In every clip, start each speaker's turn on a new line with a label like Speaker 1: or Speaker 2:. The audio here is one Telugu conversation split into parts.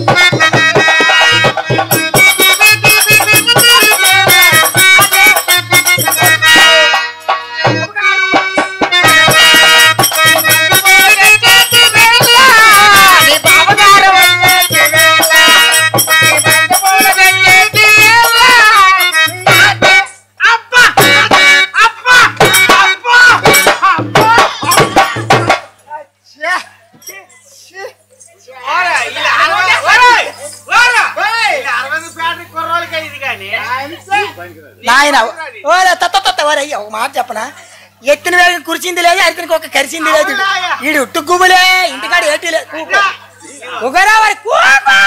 Speaker 1: నాయన ఓరే తత్త తత్త ఓరే అయ్య ఒక మాట చెప్పనా ఎత్తిన వేగం కురిచింది లేదు అరితినికి ఒక కరిచింది లేదు ఈడు ఉట్టు గుబులే ఇంటికాడ ఏటి లేదు కూకో. కూకోరా మరి కూకోరా.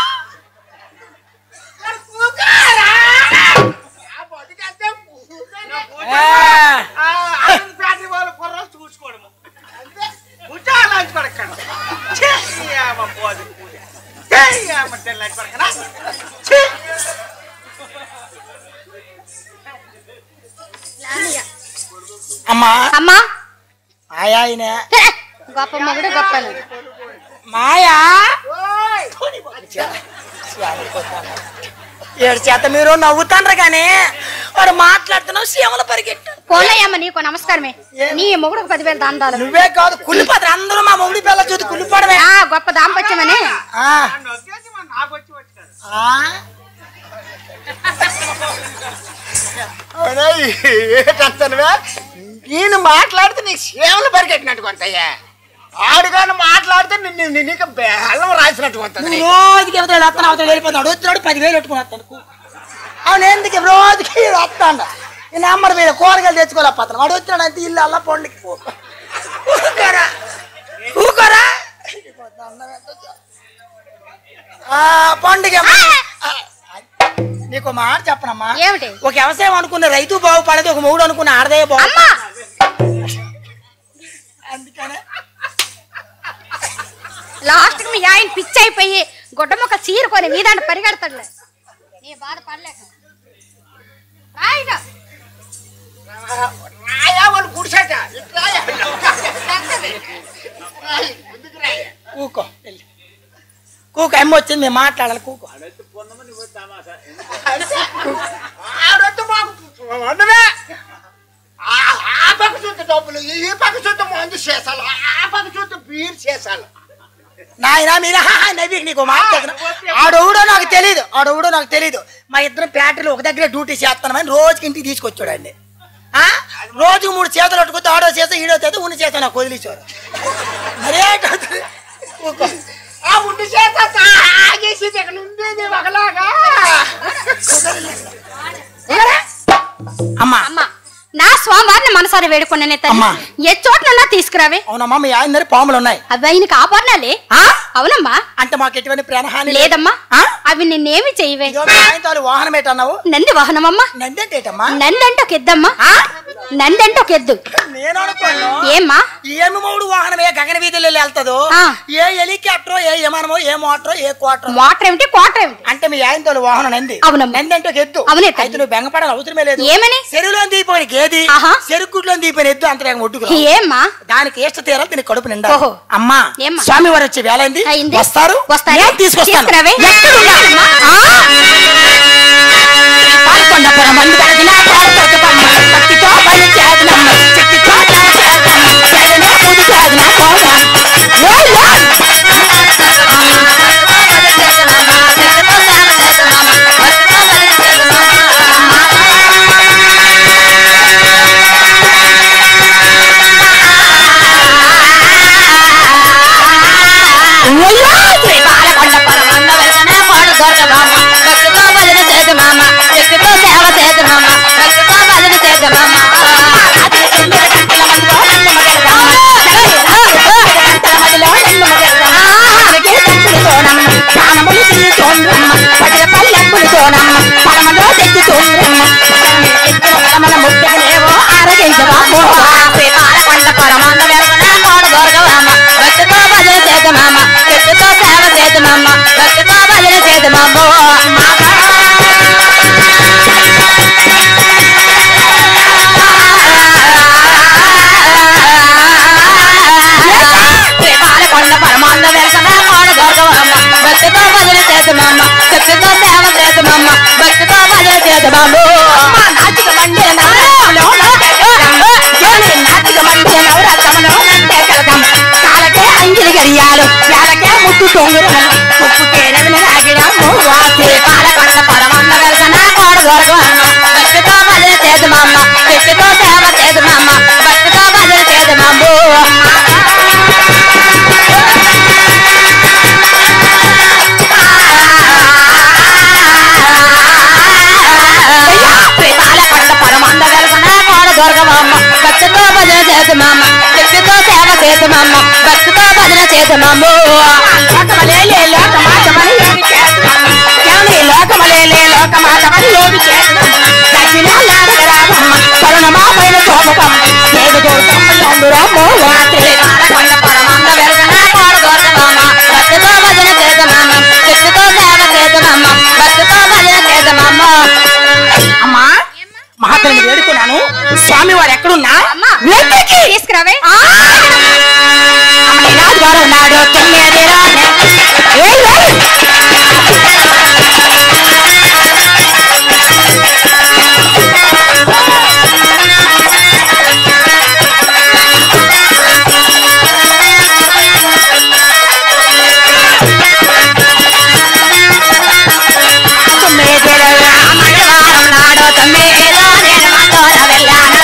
Speaker 1: ఆ.
Speaker 2: చూసుకోవడం ఉచ్చాలని పడకండి పోదు పూజ తెల్లని పడకనా
Speaker 1: అమ్మా
Speaker 3: అమ్మా
Speaker 1: ఆయా ఆయన
Speaker 3: హే, గొప్ప మొగుడు గొప్పలు
Speaker 1: మాయా ఏడు చేత మీరు నవ్వుతాండ్రు కానీ వాడు మాట్లాడుతున్నావు సీమల పరిగెట్టు
Speaker 3: పోలయ్యమ్మ నీకు నమస్కారమే నీ మొగుడుకు పదివేలు దాందాలు
Speaker 1: నువ్వే కాదు కుళ్ళిపోతారు అందరూ మా మొగుడి పిల్ల చూసి కుళ్ళిపోవడమే
Speaker 3: ఆ గొప్ప దాంపత్యమని
Speaker 1: ఆ,
Speaker 2: నొక్కేసి మన నాకు వచ్చి వచ్చి కదా
Speaker 1: ఆ.
Speaker 4: ఏంటంటానువే నేను మాట్లాడితే నీకు సేవలు పరిగెట్టినట్టు కొంతయ్యా ఆడుగాను మాట్లాడితే నిన్ను నిన్ను నీకు బెల్లం రాసినట్టు కొంతది
Speaker 1: నువ్వు రోజుకి ఎవరు వస్తాను అవతల వెళ్ళిపోతాడు వచ్చినాడు పదివేలు పెట్టుకుని వస్తాను అవును ఎందుకు రోజుకి వస్తాడు ఈ నెంబర్ మీద కూరగాయలు తెచ్చుకోలేకపోతాను వాడు వచ్చినాడు అంతే ఇల్లు అల్ల పండుగ ఊరుకోరా ఊరుకోరా ఆ, పండుగ ఆ, నీకు మాట చెప్పనమ్మా
Speaker 3: ఏమిటి
Speaker 1: ఒక వ్యవసాయం అనుకున్న రైతు బాగుపడదు ఒక మూడు అనుకున్న ఆడదే బాగు
Speaker 3: అమ్మా
Speaker 1: అందుకనే
Speaker 3: లాస్ట్ కి మీ ఆయన పిచ్చి అయిపోయి గుడ్డ మొక్క చీరుకొని మీదంట పరిగెడతాడులే నీ బాధ పడలేక రాయిగా
Speaker 4: రాయా వాళ్ళు గుడిసేట ఇట్లా
Speaker 1: కూకో వెళ్ళి కూకో అమ్మ వచ్చింది మేము మాట్లాడాలి కూకో
Speaker 4: ఆడొద్దు మాకు ఉండవే ఆ ఆ పక్క చూస్తే డబ్బులు ఈ పక్క చూస్తే మందు చేసాలు ఆ పక్క చూస్తే బీర్ చేసాలు
Speaker 1: నాయన మీరు హాహా నవ్వి నీకు మాట చెప్పను. ఆడెవడో నాకు తెలియదు ఆడెవడో నాకు తెలియదు మా ఇద్దరం ఫ్యాక్టరీలో ఒక దగ్గర డ్యూటీ చేస్తానమని రోజుకి ఇంటికి తీసుకొచ్చాడండి ఆ? రోజుకు మూడు చేతులు పట్టుకొస్తే ఆడో చేస్తే ఈడో చేస్తే ఉన్ని చేస్తే నాకు వదిలేసేవారు మరే కూకో
Speaker 4: ఆ ఉండి చేత తాగేసి ఇక్కడ ఉండేది ఒకలాగా
Speaker 1: అమ్మా
Speaker 3: అమ్మా నా స్వామివారిని మనసారి వేడుకున్నానే
Speaker 1: అమ్మా.
Speaker 3: తల్లి ఏ చోటనన్నా తీసుకురావే
Speaker 1: అవునమ్మా మీ ఆయన పాములు ఉన్నాయి
Speaker 3: అవి ఆయనకి ఆభరణాలే
Speaker 1: ఆ?
Speaker 3: అవునమ్మా
Speaker 1: అంటే మాకు ఎటువంటి ప్రాణహాని లేదు.
Speaker 3: లేదమ్మా
Speaker 1: ఆ?
Speaker 3: అవి నిన్నేమి చేయవే
Speaker 1: ఇదిగో మీ ఆయన తాలూ వాహనం ఏంటన్నావు
Speaker 3: నంది వాహనమమ్మా
Speaker 1: నందేంటేటమ్మా
Speaker 3: నందంటే ఒక ఎద్దమ్మా
Speaker 1: ఆ?
Speaker 3: నందంటే ఒక ఎద్దు
Speaker 1: నేను అనుకోను
Speaker 3: ఏమ్మా
Speaker 1: ఏమి మూడు వాహనం ఏ గగన వీధిలో వెళ్తుందో
Speaker 3: ఆ.
Speaker 1: ఏ హెలికాప్టర్ ఏ విమానమో ఏ మోటారో ఏ క్వార్టర్
Speaker 3: మోటార్ ఏమిటి కోటర్ ఏమిటి
Speaker 1: అంటే మీ ఆయన తోలు వాహనం నంది
Speaker 3: అవునమ్మా.
Speaker 1: నంది అంటే ఒక ఎద్దు
Speaker 3: అవునే తల్లి.
Speaker 1: అయితే నువ్వు బెంగపడాలి అవసరమే లేదు
Speaker 3: ఏమని
Speaker 1: చెరువులో దీపోయిన గేది
Speaker 3: ఆహా.
Speaker 1: చెరుకుట్లో దీపోయిన ఎద్దు అంత వేగం ఒడ్డుకు రావు.
Speaker 3: ఏమ్మా
Speaker 1: దానికి ఇష్ట తీరాలి దీనికి కడుపు నిండా
Speaker 3: ఓహో.
Speaker 1: అమ్మా
Speaker 3: ఏమ్మా?
Speaker 1: స్వామి వారు వచ్చే వేల అయింది
Speaker 3: అయింది.
Speaker 1: వస్తారు
Speaker 3: వస్తారా?
Speaker 1: నేను తీసుకొస్తాను
Speaker 3: తీసుకురావే.
Speaker 1: ఎక్కడున్నా? ఆ? పాల్కొండపురం మందు కలిగిన పాల్కొండపురం భక్తితో బలి చేదనమ్మ. శక్తితో చేదనమ్మ. చేదనే పూజ చేదన కోమ. ఓయ్ ఓయ్. ఓయ్ ఓయ్. శ్రీ పాలకొండపురం మందు కలిగిన పాడు దొరకబామ. భక్తితో బలిని చేదనమ్మ. శక్తితో సేవ చేదనమ్మ. భక్తితో బలిని చేదనమ్మ. అది తొమ్మిది గంటల మందిలో నన్ను మగలదమ్మ. గంటల మందిలో నన్ను మగలదమ్మ. ఆమెకి తంతులు తోనమ్మ. ప్రాణములు తిరిగి తోనమ్మ. ప్రజల పల్లెప్పులు తోనమ్మ. పరమలో తెచ్చి తోనమ్మ. ఎత్తుల పరమల ముట్టగలేవో ఆరగించబాబు. శ్రీ పాలకొండ పరమాంగ వెలుగున కోడు దొరకవమ్మ. భక్తితో భజన చేద్దామమ్మ. శక్తితో సేవ చేద్దామమ్మ. భక్తితో భజన చేద్దామమ్మ. శ్రీ పాలకొండ పరమాంగ వెలుగున కోడు దొరకవమ్మ. భక్తితో భజన చేద్దామమ్మ శక్తితో సేవ చేద్దామమ్మ భక్తితో భజన చేద్దాము నాటిక మండే నవరత్నంలో నాటిక మండే నవరత్నంలో కాలకే అంగిలి గడియాలు వేలకే ముట్టు తొంగురు ముప్పుకే రవిని రాగిడము వాసి పాలకొండ పరమన్న వెలసన కోడ దొరకవమ్మ భక్తితో భజన చేద్దామమ్మ శక్తితో సేవ చేద్దామమ్మ భక్తితో భజన చేద్దామమ్మ పాలకొండ పరమంద వెలసన కోడ దొరకవమ్మ భక్తితో భజన చేద్దామమ్మ శక్తితో సేవ చేద్దామమ్మ భక్తితో భజన చేద్దామమ్మ లోకమలే లోకమాతమని ఏమి చేద్దామమ్మ ఏమి లోకమలే లోకమాతమని ఏమి చేద్దామమ్మ దక్షిణాలాడరామమ్మ కరుణమా పైన శోభకమ్మ దేవ దోషమ్మ యందురమ్మ వాత్రి పాలకొండ పరమంద వెలసన కోడ దొరకవమ్మ భక్తితో భజన చేద్దామమ్మ శక్తితో సేవ చేద్దామమ్మ భక్తితో భజన చేద్దామమ్మ
Speaker 2: అమ్మా మహాత్ముని వేడుకున్నాను స్వామి వారు ఎక్కడున్నా
Speaker 3: అమ్మా
Speaker 2: వెతికి
Speaker 3: తీసుకురావే
Speaker 1: అమ్మనాథ్ గారు నాడు తొమ్మిది రానే ఏయ్ ఏయ్ తొమ్మిది రామయ్యవారం నాడు తొమ్మిది రానే మందోర వెళ్ళాను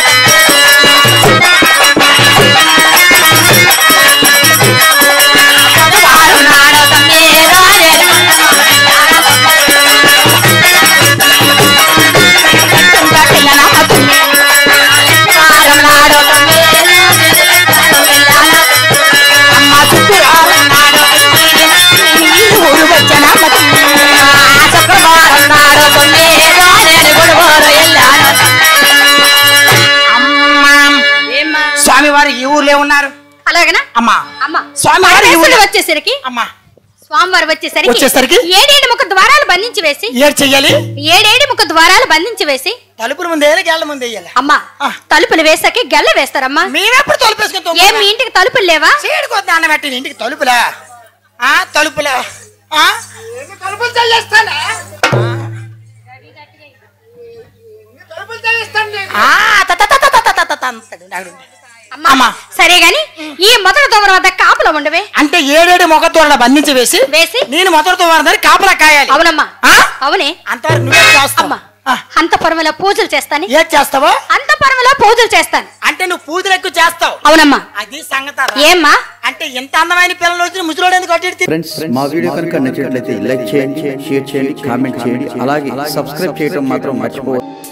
Speaker 1: వారు నాడు తొమ్మిది రానే మందోర వెళ్ళాను తుంగ పిల్లల తొమ్మిది వారం నాడు తొమ్మిది రానే వెళ్ళాను అమ్మ శుక్రవారం నాడు తొమ్మిది ఊరు వచ్చిన శుక్రవారం నాడు తొమ్మిది రానే గుడుగోరు వెళ్ళాను
Speaker 2: అమ్మా స్వామి వారు ఈ ఊర్లో ఉన్నారు
Speaker 3: అలాగనా
Speaker 2: అమ్మా
Speaker 3: అమ్మ
Speaker 2: స్వామివారు
Speaker 3: పరమేశ్వరుడు
Speaker 2: ఎవరు?
Speaker 3: వచ్చేసరికి
Speaker 2: అమ్మా
Speaker 3: స్వామివారు వచ్చేసరికి
Speaker 2: వచ్చేసరికి?
Speaker 3: ఏడేడు ముఖ ద్వారాలు బంధించి వేసి
Speaker 2: ఏడు చెయ్యాలి
Speaker 3: ఏడేడు ముఖ ద్వారాలు బంధించి వేసి
Speaker 2: తలుపుల ముందు వేయాలి గేళ్ల ముందు వేయాలి
Speaker 3: అమ్మా
Speaker 2: ఆ.
Speaker 3: తలుపులు వేసాక గెల్ల వేస్తారమ్మా
Speaker 2: మేమెప్పుడు తలుపేసుకుని
Speaker 3: ఏం మీ ఇంటికి తలుపులు లేవా
Speaker 2: చీడుకొద్ది అన్న పెట్టిన ఇంటికి తలుపులా ఆ తలుపులా ఆ
Speaker 4: ఎన్ని తలుపులు చేస్తానా తలుపులు చేస్తాను నేను
Speaker 2: ఆ, త- త- త- త- త- త- త- త- అంటాడు నాయుడు.
Speaker 3: అమ్మా
Speaker 2: అమ్మా.
Speaker 3: సరే గాని ఈ మొదటి దూరం వద్ద కాపులో ఉండవే
Speaker 2: అంటే ఏడేడు మొగ తోరణ బంధించి వేసి
Speaker 3: వేసి
Speaker 2: నేను మొదటి తోరణ కాపలా కాయాలి
Speaker 3: అవునమ్మా
Speaker 2: ఆ?
Speaker 3: అవునే
Speaker 2: అంతవరకు నువ్వే చేస్తావు
Speaker 3: అమ్మా
Speaker 2: ఆ,
Speaker 3: అంతపురంలో పూజలు చేస్తాను
Speaker 2: ఏం చేస్తావో
Speaker 3: అంతపురంలో పూజలు చేస్తాను
Speaker 2: అంటే నువ్వు పూజలు ఎక్కువ చేస్తావు
Speaker 3: అవునమ్మా
Speaker 2: అది సంగతి
Speaker 3: ఏమ్మా
Speaker 2: అంటే ఎంత అందమైన పిల్లలు వచ్చి ముసలోడు ఎందుకు కొట్టి
Speaker 5: ఫ్రెండ్స్ మా వీడియో కనుక నచ్చినట్లయితే లైక్ చేయండి షేర్ చేయండి కామెంట్ చేయండి అలాగే సబ్స్క్రైబ్ చేయడం మాత్రం మర్చిపోవద్దు